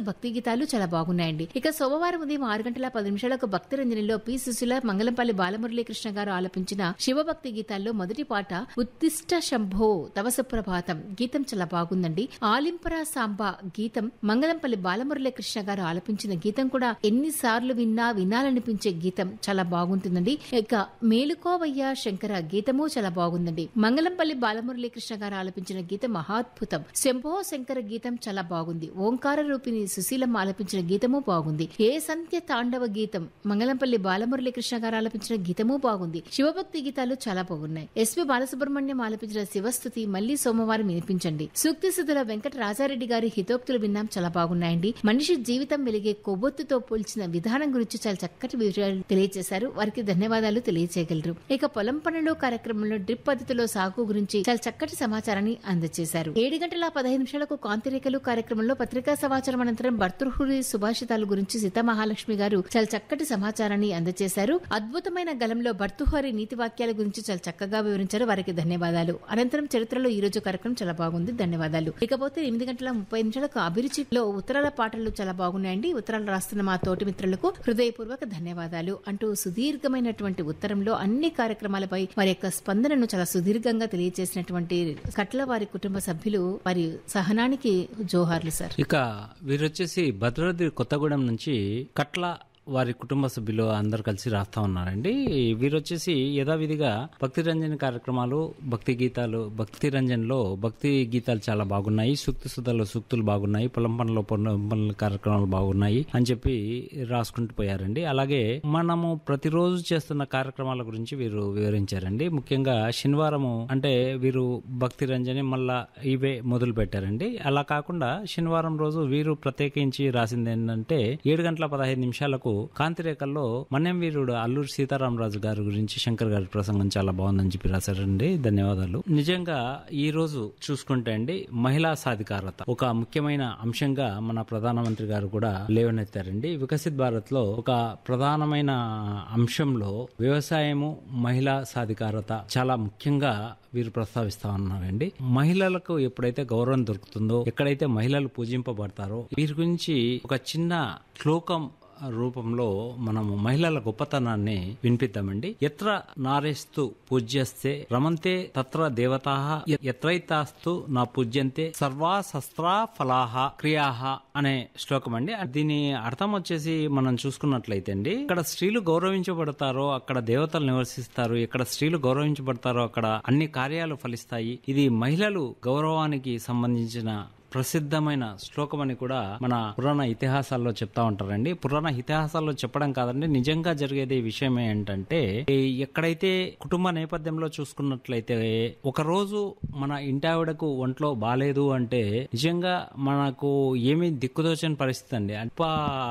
భక్తి గీతాలు చాలా బాగున్నాయండి ఇక సోమవారం ఉదయం ఆరు గంటల పది నిమిషాలకు భక్తి రంజనిలో పి సుశీల మంగళంపల్లి బాలమురళీకృష్ణ గారు ఆలపించిన శివభక్తి గీతాల్లో మొదటి పాట ఉత్తిష్ట శంభో తవ సుప్రభాతం గీతం చాలా బాగుందండి ఆలింపరా సాంబా గీతం మంగళంపల్లి బాలమురళీకృష్ణ గారు ఆలపించిన గీతం కూడా ఎన్నిసార్లు విన్నా వినాలనిపించే గీతం చాలా బాగుంటుందండి ఇక మేలుకోవయ్య శంకర గీతము చాలా బాగుందండి మంగళంపల్లి బాలమురళీకృష్ణ గారు ఆలపించిన గీతం మహాద్భుతం శంభో శంకర గీతం చాలా బాగుంది ఓంకార రూపిణి సుశీలమ్మ ఆలపించిన గీతము బాగుంది ఏ సంధ్య తాండవ గీతం మంగళంపల్లి బాలమురళీకృష్ణ గారు ఆలపించిన గీతము బాగుంది శివభక్తి గీతాలు చాలా బాగున్నాయి ఎస్పి బాలసుబ్రహ్మణ్యం ఆలపించిన శివస్థుతి మళ్లీ సోమవారం వినిపించండి సూక్తి సుధుల వెంకట రాజారెడ్డి గారి హితోక్తులు విన్నాం చాలా బాగున్నాయండి మనిషి జీవితం వెలిగే కొవ్వొత్తుతో పోల్చిన విధానం గురించి చాలా చక్కటి వివరాలు తెలియజేశారు వారికి ధన్యవాదాలు తెలియజేయగలరు ఇక పొలం పనులు కార్యక్రమంలో డ్రిప్ పద్ధతిలో సాగు గురించి చాలా చక్కటి సమాచారాన్ని అందజేశారు ఏడు గంటల పదహైదు నిమిషాలకు కాంతిరేఖలు కార్యక్రమంలో పత్రికా సమాచారం అనంతరం భర్తృహురి సుభాషితాల గురించి సీతామహాలక్ష్మి గారు చాలా చక్కటి సమాచారాన్ని అందజేశారు అద్భుతమైన గలంలో భర్తృహరి నీతి వాక్యాల గురించి చాలా చక్కగా వివరించారు వారికి ధన్యవాదాలు అనంతరం చరిత్రలో ఈ రోజు కార్యక్రమం చాలా బాగుంది ధన్యవాదాలు ఇకపోతే ఎనిమిది గంటల ముప్పై నిమిషాలకు అభిరుచిలో ఉత్తరాల పాటలు చాలా బాగున్నాయండి ఉత్తరాలు రాస్తున్న మా తోటి మిత్రులకు హృదయపూర్వక ధన్యవాదాలు అంటూ సుదీర్ఘమైనటువంటి ఉత్తరంలో అన్ని కార్యక్రమాలపై వారి యొక్క స్పందనను చాలా సుదీర్ఘంగా తెలియజేసినటువంటి కట్ల వారి కుటుంబ సభ్యులు వారి సహనానికి జోహార్లు సార్ ఇక వీరొచ్చేసి భద్రాద్రి కొత్తగూడెం నుంచి కట్ల వారి కుటుంబ సభ్యులు అందరు కలిసి రాస్తా ఉన్నారండి వీరొచ్చేసి యథావిధిగా భక్తి రంజన్ కార్యక్రమాలు భక్తి గీతాలు భక్తి రంజన్లో భక్తి గీతాలు చాలా బాగున్నాయి సూక్తి సుధలో సూక్తులు బాగున్నాయి పొలం పనుల పొలం పనుల కార్యక్రమాలు బాగున్నాయి అని చెప్పి రాసుకుంటూ పోయారండి అలాగే మనము ప్రతిరోజు చేస్తున్న కార్యక్రమాల గురించి వీరు వివరించారండి ముఖ్యంగా శనివారము అంటే వీరు భక్తి రంజని మళ్ళా ఇవే మొదలు పెట్టారండి అలా కాకుండా శనివారం రోజు వీరు ప్రత్యేకించి రాసింది ఏంటంటే ఏడు గంటల పదహైదు నిమిషాలకు కాంతిరేఖల్లో మన్యం వీరుడు అల్లూరి సీతారామరాజు గారి గురించి శంకర్ గారి ప్రసంగం చాలా బాగుందని చెప్పి రాశారండి ధన్యవాదాలు నిజంగా ఈ రోజు చూసుకుంటే అండి మహిళా సాధికారత ఒక ముఖ్యమైన అంశంగా మన ప్రధానమంత్రి గారు కూడా లేవనెత్తారండి వికసిత్ భారత్ లో ఒక ప్రధానమైన అంశంలో వ్యవసాయము మహిళా సాధికారత చాలా ముఖ్యంగా వీరు ప్రస్తావిస్తా ఉన్నారండి మహిళలకు ఎప్పుడైతే గౌరవం దొరుకుతుందో ఎక్కడైతే మహిళలు పూజింపబడతారో వీరి గురించి ఒక చిన్న శ్లోకం రూపంలో మనము మహిళల గొప్పతనాన్ని వినిపిద్దామండి ఎత్ర నారేస్తు పూజ్యస్తే రమంతే తత్ర దేవతా ఎత్రైతాస్తు నా పూజ్యంతే సర్వా శస్త్రా ఫలాహ క్రియాహ అనే శ్లోకం అండి దీని అర్థం వచ్చేసి మనం చూసుకున్నట్లయితే అండి ఇక్కడ స్త్రీలు గౌరవించబడతారో అక్కడ దేవతలు నివసిస్తారు ఎక్కడ స్త్రీలు గౌరవించబడతారో అక్కడ అన్ని కార్యాలు ఫలిస్తాయి ఇది మహిళలు గౌరవానికి సంబంధించిన ప్రసిద్ధమైన శ్లోకం అని కూడా మన పురాణ ఇతిహాసాల్లో చెప్తా ఉంటారండి పురాణ ఇతిహాసాల్లో చెప్పడం కాదండి నిజంగా జరిగేది విషయం ఏంటంటే ఎక్కడైతే కుటుంబ నేపథ్యంలో చూసుకున్నట్లయితే ఒక రోజు మన ఇంటావిడకు ఒంట్లో బాలేదు అంటే నిజంగా మనకు ఏమీ దిక్కుదోచని పరిస్థితి అండి అల్ప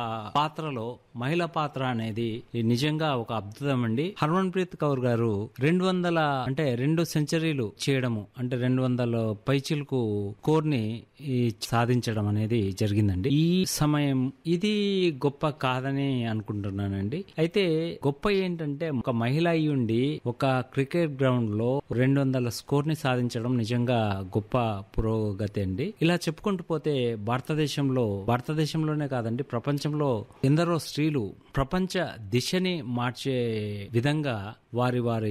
పాత్రలో మహిళ పాత్ర అనేది నిజంగా ఒక అద్భుతం అండి హర్మన్ ప్రీత్ కౌర్ గారు రెండు వందల అంటే రెండు సెంచరీలు చేయడము అంటే రెండు వందల పైచిలకు కోర్ని సాధించడం అనేది జరిగిందండి ఈ సమయం ఇది గొప్ప కాదని అనుకుంటున్నానండి అయితే గొప్ప ఏంటంటే ఒక మహిళ అయి ఉండి ఒక క్రికెట్ గ్రౌండ్ లో రెండు వందల స్కోర్ ని సాధించడం నిజంగా గొప్ప పురోగతి అండి ఇలా చెప్పుకుంటూ పోతే భారతదేశంలో భారతదేశంలోనే కాదండి ప్రపంచంలో ఎందరో స్త్రీలు ప్రపంచ దిశని మార్చే విధంగా వారి వారి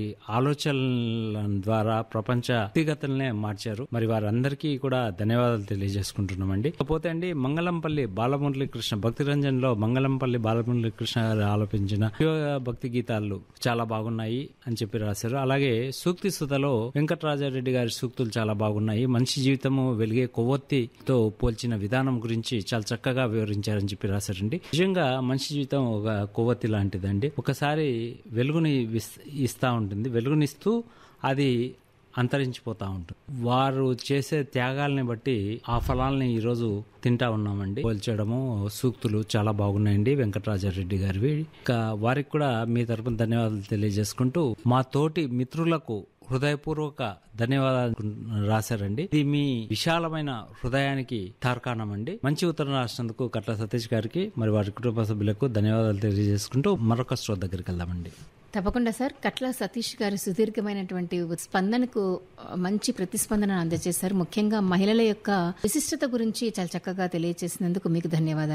ఆలోచనల ద్వారా ప్రపంచ వ్యక్తిగతలనే మార్చారు మరి వారందరికీ కూడా ధన్యవాదాలు తెలియజేసుకుంటున్నామండి ఇకపోతే అండి మంగళంపల్లి బాలమురళీ కృష్ణ భక్తి రంజన్ లో మంగళంపల్లి బాలమురళీ కృష్ణ గారు ఆలపించిన శివ భక్తి గీతాలు చాలా బాగున్నాయి అని చెప్పి రాశారు అలాగే సూక్తి సుధలో వెంకటరాజారెడ్డి గారి సూక్తులు చాలా బాగున్నాయి మనిషి జీవితము వెలిగే కొవ్వొత్తితో పోల్చిన విధానం గురించి చాలా చక్కగా వివరించారని చెప్పి రాశారండి నిజంగా మనిషి జీవితం ఒక కొవ్వొత్తి లాంటిదండి ఒకసారి వెలుగుని ఇస్తా ఉంటుంది వెలుగునిస్తూ అది అంతరించిపోతా ఉంటుంది వారు చేసే త్యాగాల్ని బట్టి ఆ ఫలాల్ని ఈరోజు తింటా ఉన్నామండి పోల్చడము సూక్తులు చాలా బాగున్నాయండి వెంకటరాజారెడ్డి గారివి ఇంకా వారికి కూడా మీ తరపున ధన్యవాదాలు తెలియజేసుకుంటూ మా తోటి మిత్రులకు హృదయపూర్వక ధన్యవాదాలు రాశారండి ఇది మీ విశాలమైన హృదయానికి తార్కాణం అండి మంచి ఉత్తరం రాసినందుకు కట్ల సతీష్ గారికి మరి వారి కుటుంబ సభ్యులకు ధన్యవాదాలు తెలియజేసుకుంటూ మరొక స్టోర్ దగ్గరికి వెళ్దామండి తప్పకుండా సార్ కట్ల సతీష్ గారు సుదీర్ఘమైనటువంటి స్పందనకు మంచి ప్రతిస్పందన అందజేశారు ముఖ్యంగా మహిళల యొక్క విశిష్టత గురించి చాలా చక్కగా తెలియజేసినందుకు మీకు ధన్యవాదాలు